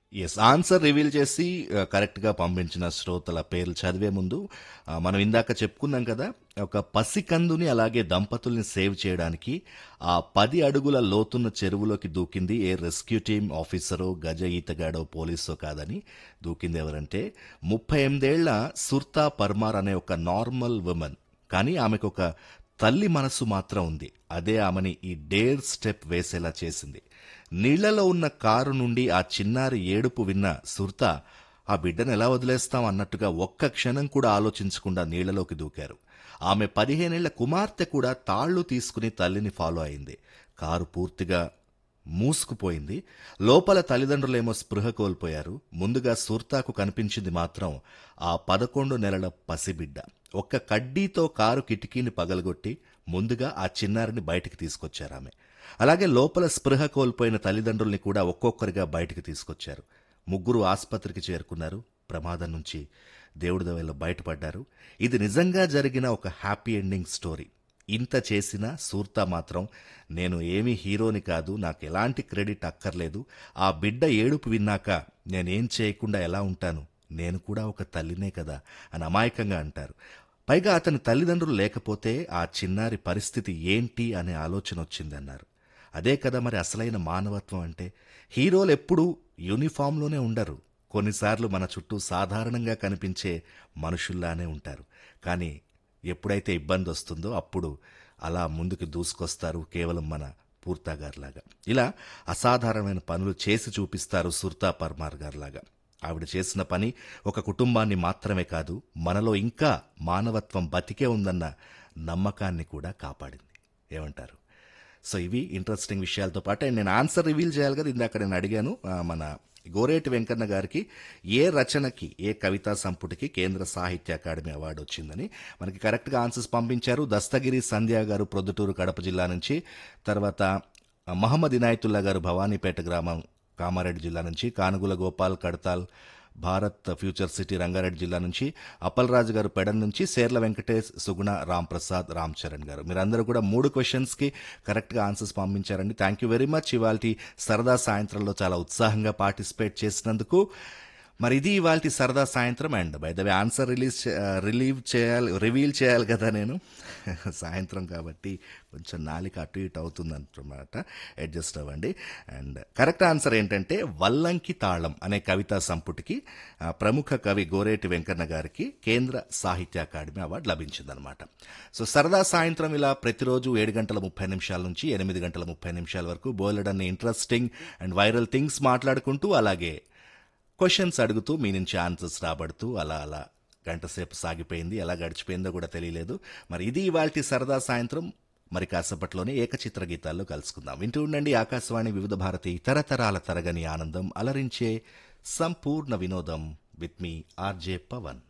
yes answer reveal చేసి ఆ, కరెక్ట్గా పంపించిన శ్రోతల పేర్లు చదివే ముందు ఆ, మనం ఇందాక చెప్పుకున్నాం కదా ఒక పసికందుని అలాగే దంపతుల్ని సేవ్ చేయడానికి ఆ పది అడుగుల లోతున్న చెరువులోకి దూకింది ఏ రెస్క్యూ టీం ఆఫీసరో గజ ఈతగాడో పోలీసో కాదని దూకింది ఎవరంటే ముప్పై ఎనిమిదేళ్ల సుర్తా పర్మార్ అనే ఒక నార్మల్ ఉమెన్ కానీ ఆమెకు ఒక తల్లి మనసు మాత్రం ఉంది అదే ఆమెని ఈ డేర్ స్టెప్ వేసేలా చేసింది నీళ్లలో ఉన్న కారు నుండి ఆ చిన్నారి ఏడుపు విన్న సుర్తా ఆ బిడ్డను ఎలా వదిలేస్తాం అన్నట్టుగా ఒక్క క్షణం కూడా ఆలోచించకుండా నీళ్లలోకి దూకారు ఆమె పదిహేనేళ్ల కుమార్తె కూడా తాళ్లు తీసుకుని తల్లిని ఫాలో అయింది కారు పూర్తిగా మూసుకుపోయింది లోపల తల్లిదండ్రులేమో స్పృహ కోల్పోయారు ముందుగా సూర్తాకు కనిపించింది మాత్రం ఆ పదకొండు నెలల పసిబిడ్డ ఒక్క కడ్డీతో కారు కిటికీని పగలగొట్టి ముందుగా ఆ చిన్నారిని బయటికి తీసుకొచ్చారు ఆమె అలాగే లోపల స్పృహ కోల్పోయిన తల్లిదండ్రుల్ని కూడా ఒక్కొక్కరిగా బయటికి తీసుకొచ్చారు ముగ్గురు ఆసుపత్రికి చేరుకున్నారు ప్రమాదం నుంచి దేవుడి దవెల్లో బయటపడ్డారు ఇది నిజంగా జరిగిన ఒక హ్యాపీ ఎండింగ్ స్టోరీ ఇంత చేసినా సూర్తా మాత్రం నేను ఏమీ హీరోని కాదు నాకు ఎలాంటి క్రెడిట్ అక్కర్లేదు ఆ బిడ్డ ఏడుపు విన్నాక నేనేం చేయకుండా ఎలా ఉంటాను నేను కూడా ఒక తల్లినే కదా అని అమాయకంగా అంటారు పైగా అతని తల్లిదండ్రులు లేకపోతే ఆ చిన్నారి పరిస్థితి ఏంటి అనే ఆలోచన వచ్చిందన్నారు అదే కదా మరి అసలైన మానవత్వం అంటే హీరోలు ఎప్పుడూ యూనిఫామ్లోనే ఉండరు కొన్నిసార్లు మన చుట్టూ సాధారణంగా కనిపించే మనుషుల్లానే ఉంటారు కానీ ఎప్పుడైతే ఇబ్బంది వస్తుందో అప్పుడు అలా ముందుకు దూసుకొస్తారు కేవలం మన పూర్తాగారులాగా ఇలా అసాధారణమైన పనులు చేసి చూపిస్తారు సుర్తా పర్మార్ గారిలాగా ఆవిడ చేసిన పని ఒక కుటుంబాన్ని మాత్రమే కాదు మనలో ఇంకా మానవత్వం బతికే ఉందన్న నమ్మకాన్ని కూడా కాపాడింది ఏమంటారు సో ఇవి ఇంట్రెస్టింగ్ విషయాలతో పాటు అండ్ నేను ఆన్సర్ రివీల్ చేయాలి కదా ఇందాక నేను అడిగాను ఆ, మన గోరేటి వెంకన్న గారికి ఏ రచనకి ఏ కవితా సంపుటికి కేంద్ర సాహిత్య అకాడమీ అవార్డు వచ్చిందని మనకి కరెక్ట్గా ఆన్సర్స్ పంపించారు దస్తగిరి సంధ్య గారు ప్రొద్దుటూరు కడప జిల్లా నుంచి తర్వాత ఆ, మహమ్మద్ ఇనాయతుల్లా గారు భవానీపేట గ్రామం కామారెడ్డి జిల్లా నుంచి కానుగుల గోపాల్ కడతాల్ భారత్ ఫ్యూచర్ సిటీ రంగారెడ్డి జిల్లా నుంచి అప్పలరాజు గారు పెడన్ నుంచి సేర్ల వెంకటేష్ సుగుణ రామ్ ప్రసాద్ రామ్ చరణ్ గారు మీరందరూ కూడా మూడు క్వశ్చన్స్ కి కరెక్ట్ గా ఆన్సర్స్ పంపించారండి థ్యాంక్ యూ వెరీ మచ్ ఇవాళ సరదా సాయంత్రంలో చాలా ఉత్సాహంగా పార్టిసిపేట్ చేసినందుకు మరి ఇది ఇవాళ సరదా సాయంత్రం and by the way answer release relieve చేయాలి రివీల్ చేయాలి కదా నేను సాయంత్రం కాబట్టి కొంచెం నాలిక అటు ఇటు అవుతుంది అంటున్నమాట అడ్జస్ట్ అవ్వండి అండ్ కరెక్ట్ ఆన్సర్ ఏంటంటే వల్లంకి తాళం అనే కవితా సంపుటికి ఆ, ప్రముఖ కవి గోరేటి వెంకన్న గారికి కేంద్ర సాహిత్య అకాడమీ అవార్డు లభించిందనమాట సో సరదా సాయంత్రం ఇలా ప్రతిరోజు ఏడు గంటల ముప్పై నిమిషాల నుంచి ఎనిమిది గంటల ముప్పై నిమిషాల వరకు బోలెడన్ని ఇంట్రెస్టింగ్ అండ్ వైరల్ థింగ్స్ మాట్లాడుకుంటూ అలాగే క్వశ్చన్స్ అడుగుతూ మీ నుంచి ఆన్సర్స్ రాబడుతూ అలా అలా గంట సేపు సాగిపోయింది ఎలా గడిచిపోయిందో కూడా తెలియలేదు మరి ఇది ఇవాల్టి సరదా సాయంత్రం మరి కాసేపట్లోనే ఏకచిత్ర గీతాల్లో కలుసుకుందాం వింటూ ఉండండి ఆకాశవాణి వివిధ భారతి తరతరాల తరగని ఆనందం అలరించే సంపూర్ణ వినోదం విత్ మీ ఆర్జే పవన్